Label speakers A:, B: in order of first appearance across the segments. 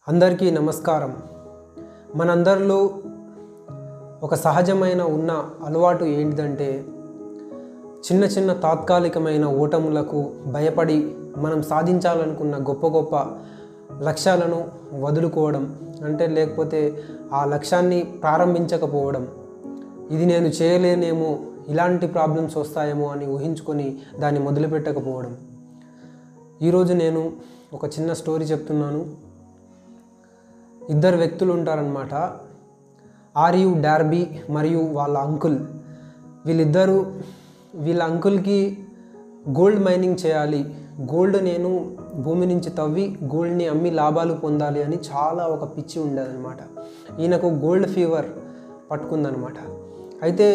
A: అందరికీ నమస్కారం మనందరిలో ఒక సహజమైన ఉన్న అలవాటు ఏంటిదంటే చిన్న చిన్న తాత్కాలికమైన ఓటములకు భయపడి మనం సాధించాలనుకున్న గొప్ప గొప్ప లక్ష్యాలను వదులుకోవడం అంటే లేకపోతే ఆ లక్ష్యాన్ని ప్రారంభించకపోవడం ఇది నేను చేయలేనేమో ఇలాంటి ప్రాబ్లమ్స్ వస్తాయేమో అని ఊహించుకొని దాన్ని మొదలుపెట్టకపోవడం ఈరోజు నేను ఒక చిన్న స్టోరీ చెప్తున్నాను ఇద్దరు వ్యక్తులు ఉంటారనమాట ఆర్యు డార్బీ మరియు వాళ్ళ అంకుల్ వీళ్ళిద్దరూ వీళ్ళ అంకుల్కి గోల్డ్ మైనింగ్ చేయాలి గోల్డ్ నేను భూమి నుంచి తవ్వి గోల్డ్ని అమ్మి లాభాలు పొందాలి అని చాలా ఒక పిచ్చి ఉండేదన్నమాట ఈయనకు గోల్డ్ ఫీవర్ పట్టుకుందనమాట అయితే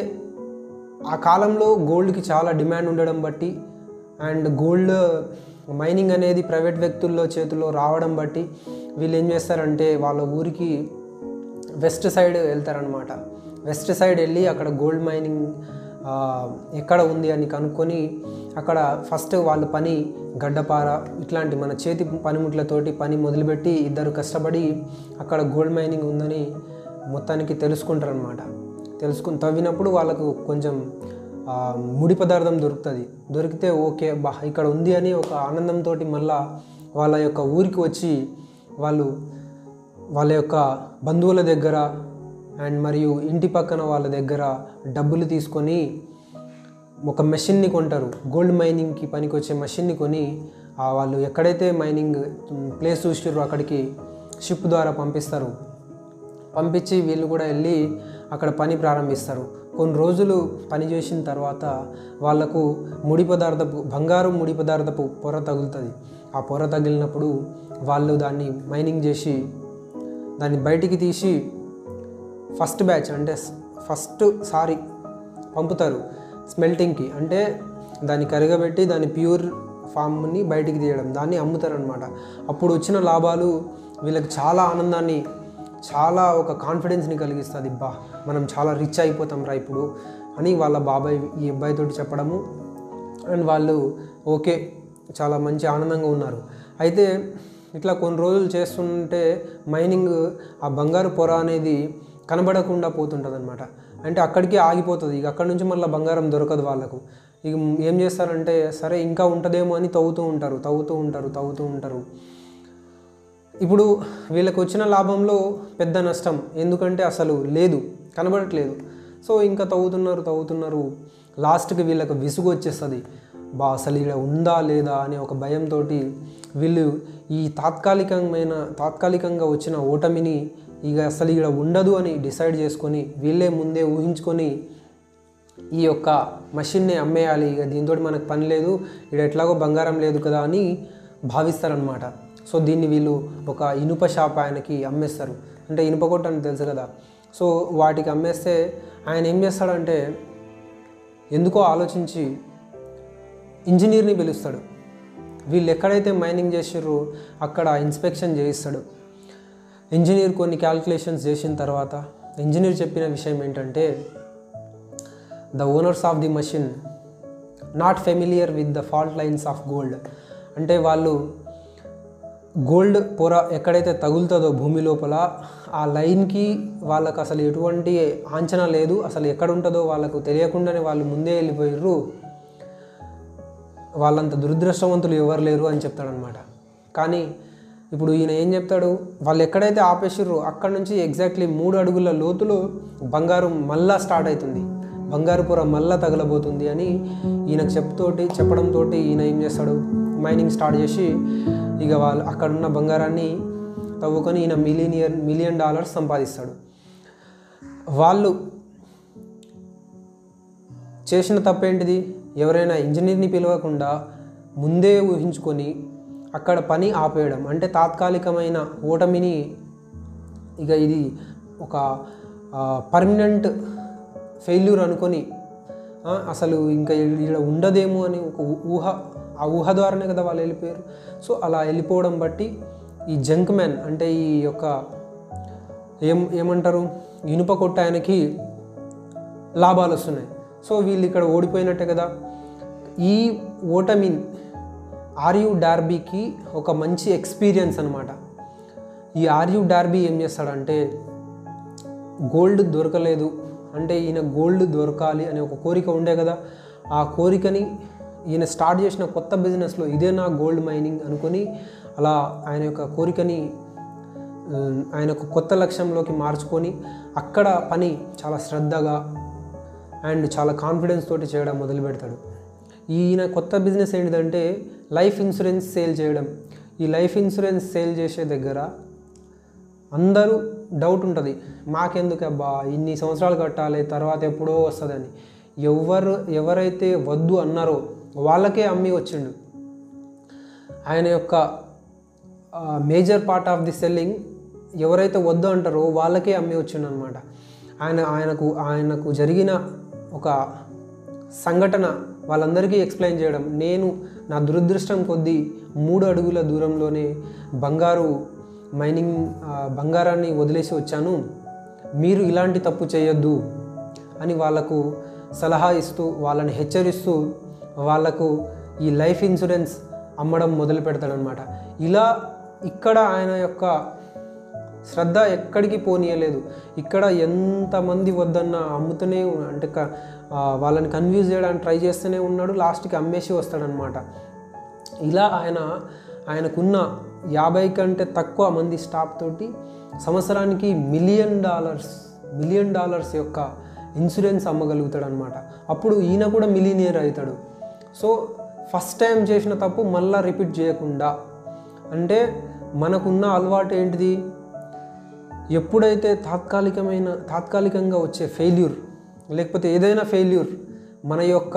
A: ఆ కాలంలో గోల్డ్కి చాలా డిమాండ్ ఉండడం బట్టి అండ్ గోల్డ్ మైనింగ్ అనేది ప్రైవేట్ వ్యక్తుల్లో చేతుల్లో రావడం బట్టి వీళ్ళు ఏం చేస్తారంటే వాళ్ళ ఊరికి వెస్ట్ సైడ్ వెళ్తారనమాట వెస్ట్ సైడ్ వెళ్ళి అక్కడ గోల్డ్ మైనింగ్ ఆ, ఎక్కడ ఉంది అని కనుక్కొని అక్కడ ఫస్ట్ వాళ్ళు పని గడ్డపార ఇట్లాంటి మన చేతి పనిముట్లతోటి పని మొదలుపెట్టి ఇద్దరు కష్టపడి అక్కడ గోల్డ్ మైనింగ్ ఉందని మొత్తానికి తెలుసుకుంటారనమాట తెలుసుకుని తవ్వినప్పుడు వాళ్ళకు కొంచెం ఆ, ముడి పదార్థం దొరుకుతుంది దొరికితే ఓకే బా ఇక్కడ ఉంది అని ఒక ఆనందంతో మళ్ళా వాళ్ళ యొక్క ఊరికి వచ్చి వాళ్ళు వాళ్ళ యొక్క బంధువుల దగ్గర అండ్ మరియు ఇంటి పక్కన వాళ్ళ దగ్గర డబ్బులు తీసుకొని ఒక మెషిన్ని కొంటారు గోల్డ్ మైనింగ్కి పనికి వచ్చే మెషిన్ని కొని ఆ వాళ్ళు ఎక్కడైతే మైనింగ్ ప్లేస్ చూసిర్రో అక్కడికి షిప్ ద్వారా పంపిస్తారు పంపించి వీళ్ళు కూడా వెళ్ళి అక్కడ పని ప్రారంభిస్తారు కొన్ని రోజులు పని చేసిన తర్వాత వాళ్లకు ముడి పదార్థపు బంగారు ముడి పదార్థపు పొర తగులుతుంది ఆ పొర తగిలినప్పుడు వాళ్ళు దాన్ని మైనింగ్ చేసి దాన్ని బయటికి తీసి ఫస్ట్ బ్యాచ్ అంటే ఫస్ట్ సారి పంపుతారు స్మెల్టింగ్కి అంటే దాన్ని కరగబెట్టి దాని ప్యూర్ ఫామ్ని బయటికి తీయడం దాన్ని అమ్ముతారనమాట అప్పుడు వచ్చిన లాభాలు వీళ్ళకి చాలా ఆనందాన్ని చాలా ఒక కాన్ఫిడెన్స్ని కలిగిస్తుంది బా మనం చాలా రిచ్ అయిపోతాం రా ఇప్పుడు అని వాళ్ళ బాబాయ్ ఈ అబ్బాయితోటి చెప్పడము అండ్ వాళ్ళు ఓకే చాలా మంచి ఆనందంగా ఉన్నారు అయితే ఇట్లా కొన్ని రోజులు చేస్తుంటే మైనింగ్ ఆ బంగారు పొర అనేది కనబడకుండా పోతుంటుంది అనమాట అంటే అక్కడికి ఆగిపోతుంది ఇక అక్కడ నుంచి మళ్ళీ బంగారం దొరకదు వాళ్ళకు ఇక ఏం చేస్తారంటే సరే ఇంకా ఉంటుందేమో అని తవ్వుతూ ఉంటారు తవ్వుతూ ఉంటారు తవ్వుతూ ఉంటారు ఇప్పుడు వీళ్ళకి వచ్చిన లాభంలో పెద్ద నష్టం ఎందుకంటే అసలు లేదు కనబడట్లేదు సో ఇంకా తవ్వుతున్నారు తవ్వుతున్నారు లాస్ట్కి వీళ్ళకి విసుగు వచ్చేస్తుంది బా అసలు ఇక్కడ ఉందా లేదా అనే ఒక భయంతో వీళ్ళు ఈ తాత్కాలికమైన తాత్కాలికంగా వచ్చిన ఓటమిని ఇక అసలు ఇక్కడ ఉండదు అని డిసైడ్ చేసుకొని వీళ్ళే ముందే ఊహించుకొని ఈ యొక్క మషిన్ని అమ్మేయాలి ఇక దీంతో మనకు పని లేదు ఇక్కడ ఎట్లాగో బంగారం లేదు కదా అని భావిస్తారనమాట సో దీన్ని వీళ్ళు ఒక ఇనుప షాప్ ఆయనకి అమ్మేస్తారు అంటే ఇనుప కొట్టు అని తెలుసు కదా సో వాటికి అమ్మేస్తే ఆయన ఏం చేస్తాడంటే ఎందుకో ఆలోచించి ఇంజనీర్ని పిలుస్తాడు వీళ్ళు ఎక్కడైతే మైనింగ్ చేసిర్రో అక్కడ ఇన్స్పెక్షన్ చేయిస్తాడు ఇంజనీర్ కొన్ని క్యాల్కులేషన్స్ చేసిన తర్వాత ఇంజనీర్ చెప్పిన విషయం ఏంటంటే the owners of the machine not familiar with the fault lines of gold అంటే వాళ్ళు గోల్డ్ పొర ఎక్కడైతే తగులుతుందో భూమి లోపల ఆ లైన్కి వాళ్ళకు అసలు ఎటువంటి ఆంచనా లేదు అసలు ఎక్కడ ఉంటుందో వాళ్ళకు తెలియకుండానే వాళ్ళు ముందే వెళ్ళిపోయారు వాళ్ళంత దురదృష్టవంతులు ఎవరు లేరు అని చెప్తాడనమాట కానీ ఇప్పుడు ఈయన ఏం చెప్తాడు వాళ్ళు ఎక్కడైతే ఆపేసిర్రో అక్కడ నుంచి ఎగ్జాక్ట్లీ మూడు అడుగుల లోతులో బంగారు మళ్ళా స్టార్ట్ అవుతుంది బంగారు పొర మళ్ళా తగలబోతుంది అని ఈయనకు చెప్తోటి చెప్పడంతో ఈయన ఏం చేస్తాడు మైనింగ్ స్టార్ట్ చేసి ఇక వాళ్ళు అక్కడున్న బంగారాన్ని తవ్వుకొని ఈయన మిలియనియర్ మిలియన్ డాలర్స్ సంపాదిస్తాడు వాళ్ళు చేసిన తప్పేంటిది ఎవరైనా ఇంజనీర్ని పిలవకుండా ముందే ఊహించుకొని అక్కడ పని ఆపేయడం అంటే తాత్కాలికమైన ఓటమిని ఇక ఇది ఒక పర్మనెంట్ ఫెయిల్యూర్ అనుకొని ఆ, అసలు ఇంకా ఇక్కడ ఉండదేమో అని ఒక ఊ- ఊహ ఆ ఊహ ద్వారానే కదా వాళ్ళు వెళ్ళిపోయారు సో అలా వెళ్ళిపోవడం బట్టి ఈ జంక్ మ్యాన్ అంటే ఈ యొక్క ఏం ఏమంటారు ఇనుప కొట్ట ఆయనకి లాభాలు వస్తున్నాయి సో వీళ్ళు ఇక్కడ ఓడిపోయినట్టే కదా ఈ ఓటమి ఆర్యు డార్బీకి ఒక మంచి ఎక్స్పీరియన్స్ అనమాట ఈ ఆర్యు డార్బీ ఏం చేస్తాడంటే గోల్డ్ దొరకలేదు అంటే ఈయన గోల్డ్ దొరకాలి అనే ఒక కోరిక ఉండే కదా ఆ కోరికని ఈయన స్టార్ట్ చేసిన కొత్త బిజినెస్లో ఇదే నా గోల్డ్ మైనింగ్ అనుకొని అలా ఆయన యొక్క కోరికని ఆ, ఆయన ఒక కొత్త లక్ష్యంలోకి మార్చుకొని అక్కడ పని చాలా శ్రద్ధగా అండ్ చాలా కాన్ఫిడెన్స్ తోటి చేయడం మొదలు పెడతాడు ఈయన కొత్త బిజినెస్ ఏంటిదంటే లైఫ్ ఇన్సూరెన్స్ సేల్ చేయడం ఈ లైఫ్ ఇన్సూరెన్స్ సేల్ చేసే దగ్గర అందరూ డౌట్ ఉంటుంది మాకెందుకు అబ్బా ఇన్ని సంవత్సరాలు కట్టాలి తర్వాత ఎప్పుడో వస్తుందని ఎవరు ఎవరైతే వద్దు అన్నారో వాళ్ళకే అమ్మి వచ్చిండు ఆయన యొక్క major part of the selling ఎవరైతే వద్దు అంటారో వాళ్ళకే అమ్మి వచ్చిండు అనమాట ఆయన ఆయనకు ఆయనకు జరిగిన ఒక సంఘటన వాళ్ళందరికీ ఎక్స్ప్లెయిన్ చేయడం నేను నా దురదృష్టం కొద్దీ మూడు అడుగుల దూరంలోనే బంగారు మైనింగ్ ఆ, బంగారాన్ని వదిలేసి వచ్చాను మీరు ఇలాంటి తప్పు చేయొద్దు అని వాళ్ళకు సలహా ఇస్తూ వాళ్ళని హెచ్చరిస్తూ వాళ్ళకు ఈ లైఫ్ ఇన్సూరెన్స్ అమ్మడం మొదలు పెడతాడనమాట ఇలా ఇక్కడ ఆయన యొక్క శ్రద్ధ ఎక్కడికి పోనీయలేదు ఇక్కడ ఎంతమంది వద్దన్న అమ్ముతూనే ఉన్నా- అంటే క- ఆ, వాళ్ళని కన్ఫ్యూజ్ చేయడానికి ట్రై చేస్తూనే ఉన్నాడు లాస్ట్కి అమ్మేసి వస్తాడనమాట ఇలా ఆయన ఆయనకున్న యాభై కంటే తక్కువ మంది స్టాఫ్ తోటి సంవత్సరానికి మిలియన్ డాలర్స్ మిలియన్ డాలర్స్ యొక్క ఇన్సూరెన్స్ అమ్మగలుగుతాడు అనమాట అప్పుడు ఈయన కూడా మిలీనియర్ అవుతాడు సో ఫస్ట్ టైం చేసిన తప్పు మళ్ళా రిపీట్ చేయకుండా అంటే మనకున్న అలవాటు ఏంటిది ఎప్పుడైతే తాత్కాలికమైన తాత్కాలికంగా వచ్చే ఫెయిల్యూర్ లేకపోతే ఏదైనా ఫెయిల్యూర్ మన యొక్క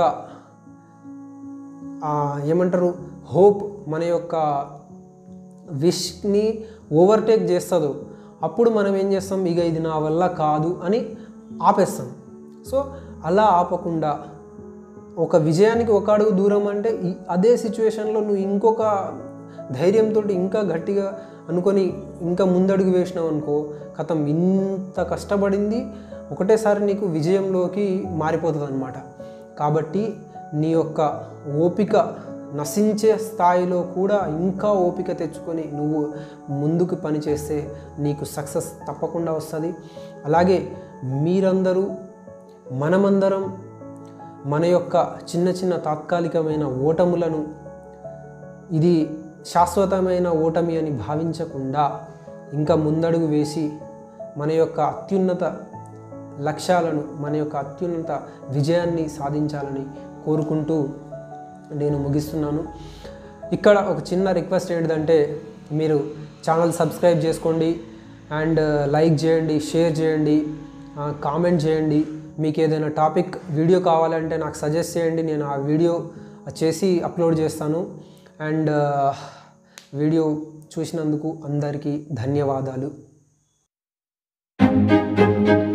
A: ఆ, ఏమంటారు హోప్ మన యొక్క విష్ని ఓవర్టేక్ చేస్తుందో అప్పుడు మనం ఏం చేస్తాం ఇక ఇది నా వల్ల కాదు అని ఆపేస్తాం సో అలా ఆపకుండా ఒక విజయానికి ఒక అడుగు దూరం అంటే ఈ- అదే సిచ్యువేషన్లో నువ్వు ఇంకొక ధైర్యంతో ఇంకా గట్టిగా అనుకొని ఇంకా ముందడుగు వేసినావు అనుకో కథం ఇంత కష్టపడింది ఒకటేసారి నీకు విజయంలోకి మారిపోతుంది అనమాట కాబట్టి నీ యొక్క ఓపిక నశించే స్థాయిలో కూడా ఇంకా ఓపిక తెచ్చుకొని నువ్వు ముందుకు పని చేస్తే నీకు సక్సెస్ తప్పకుండా వస్తుంది అలాగే మీరందరూ మనమందరం మన యొక్క చిన్న చిన్న తాత్కాలికమైన ఓటములను ఇది శాశ్వతమైన ఓటమి అని భావించకుండా ఇంకా ముందడుగు వేసి మన యొక్క అత్యున్నత లక్ష్యాలను మన యొక్క అత్యున్నత విజయాన్ని సాధించాలని కోరుకుంటూ నేను ముగిస్తున్నాను ఇక్కడ ఒక చిన్న రిక్వెస్ట్ ఏంటిదంటే మీరు ఛానల్ సబ్స్క్రైబ్ చేసుకోండి అండ్ లైక్ చేయండి షేర్ చేయండి కామెంట్ చేయండి మీకు ఏదైనా టాపిక్ వీడియో కావాలంటే నాకు సజెస్ట్ చేయండి నేను ఆ వీడియో చేసి అప్లోడ్ చేస్తాను అండ్ వీడియో చూసినందుకు అందరికీ ధన్యవాదాలు